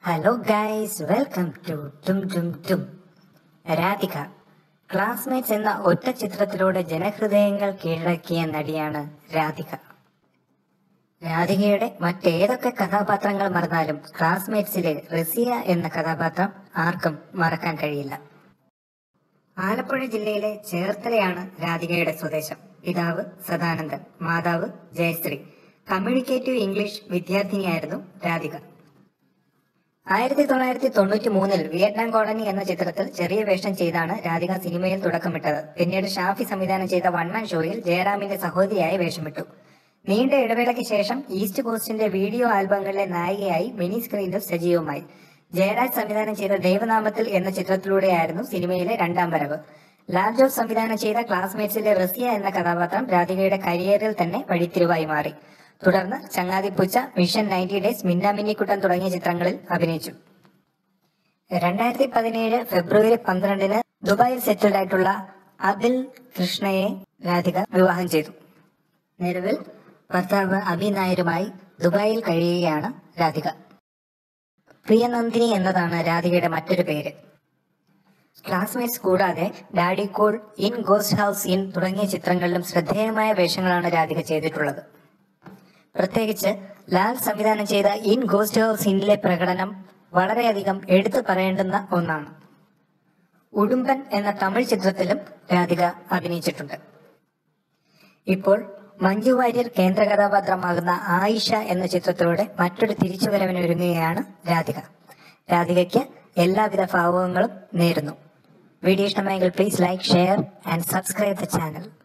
hello guys welcome to ടും ടും ടും രാധിക ക്ലാസ്മേറ്റ്സ് എന്ന ഒറ്റ ചിത്രത്തിലൂടെ ജനഹൃദയങ്ങൾ കീഴടക്കിയ നടിയാണ് രാധിക രാധികയുടെ മറ്റേതൊക്കെ കഥാപാത്രങ്ങൾ മറന്നാലും ക്ലാസ്മേറ്റ്സിലെ റസിയ എന്ന കഥാപാത്രം ആർക്കും മറക്കാൻ കഴിയില്ല ആലപ്പുഴ ജില്ലയിലെ ചേർത്തലയാണ് രാധികയുടെ സ്വദേശം പിതാവ് സദാനന്ദൻ മാതാവ് ജയശ്രീ കമ്മ്യൂണിക്കേറ്റീവ് ഇംഗ്ലീഷ് വിദ്യാർത്ഥിനിയായിരുന്നു രാധിക ആയിരത്തി തൊള്ളായിരത്തി തൊണ്ണൂറ്റി മൂന്നിൽ വിയറ്റ്നാം കോളനി എന്ന ചിത്രത്തിൽ ചെറിയ വേഷം ചെയ്താണ് രാധിക സിനിമയിൽ തുടക്കമിട്ടത് പിന്നീട് ഷാഫി സംവിധാനം ചെയ്ത വൺമാൻ ഷോയിൽ ജയറാമിന്റെ സഹോദരിയായി വേഷമിട്ടു നീണ്ട ഇടവേളയ്ക്ക് ശേഷം ഈസ്റ്റ് കോസ്റ്റിന്റെ വീഡിയോ ആൽബങ്ങളിലെ നായികയായി മിനി സ്ക്രീനിൽ സജീവമായി ജയരാജ് സംവിധാനം ചെയ്ത ദൈവനാമത്തിൽ എന്ന ചിത്രത്തിലൂടെയായിരുന്നു സിനിമയിലെ രണ്ടാം വരവ് ലാൽ ജോസ് സംവിധാനം ചെയ്ത ക്ലാസ്മേറ്റ്സിലെ റസിയ എന്ന കഥാപാത്രം രാധികയുടെ കരിയറിൽ തന്നെ വഴിത്തിരിവായി മാറി തുടർന്ന് Changathipoocha mission ninety days Minnaminnikkuttan തുടങ്ങിയ ചിത്രങ്ങളിൽ അഭിനയിച്ചു രണ്ടായിരത്തി പതിനേഴ് ഫെബ്രുവരി പന്ത്രണ്ടിന് ദുബായിൽ സെറ്റിൽഡ് ആയിട്ടുള്ള അബിൽ കൃഷ്ണയെ രാധിക വിവാഹം ചെയ്തു നിലവിൽ ഭർത്താവ് അബി നായരുമായി ദുബായിൽ കഴിയുകയാണ് രാധിക പ്രിയനന്ദിനി എന്നതാണ് രാധികയുടെ മറ്റൊരു പേര് ക്ലാസ്മേറ്റ്സ് കൂടാതെ daddy cool in ghost house inn തുടങ്ങിയ ചിത്രങ്ങളിലും ശ്രദ്ധേയമായ വേഷങ്ങളാണ് രാധിക ചെയ്തിട്ടുള്ളത് പ്രത്യേകിച്ച് ലാൽ സംവിധാനം ചെയ്ത ഇൻ ഗോസ്റ്റ് ഹൗസ് ഇന്നിലെ പ്രകടനം വളരെയധികം എടുത്തു പറയേണ്ടുന്ന ഒന്നാണ് ഉടുമ്പൻ എന്ന തമിഴ് ചിത്രത്തിലും രാധിക അഭിനയിച്ചിട്ടുണ്ട് ഇപ്പോൾ മഞ്ജു വാര്യർ കേന്ദ്ര കഥാപാത്രമാകുന്ന ആയിഷ എന്ന ചിത്രത്തിലൂടെ മറ്റൊരു തിരിച്ചുവരവിനൊരുങ്ങുകയാണ് രാധിക രാധികയ്ക്ക് എല്ലാവിധ ഭാവങ്ങളും നേരുന്നു വീഡിയോ ഇഷ്ടമായെങ്കിൽ please like share and subscribe the channel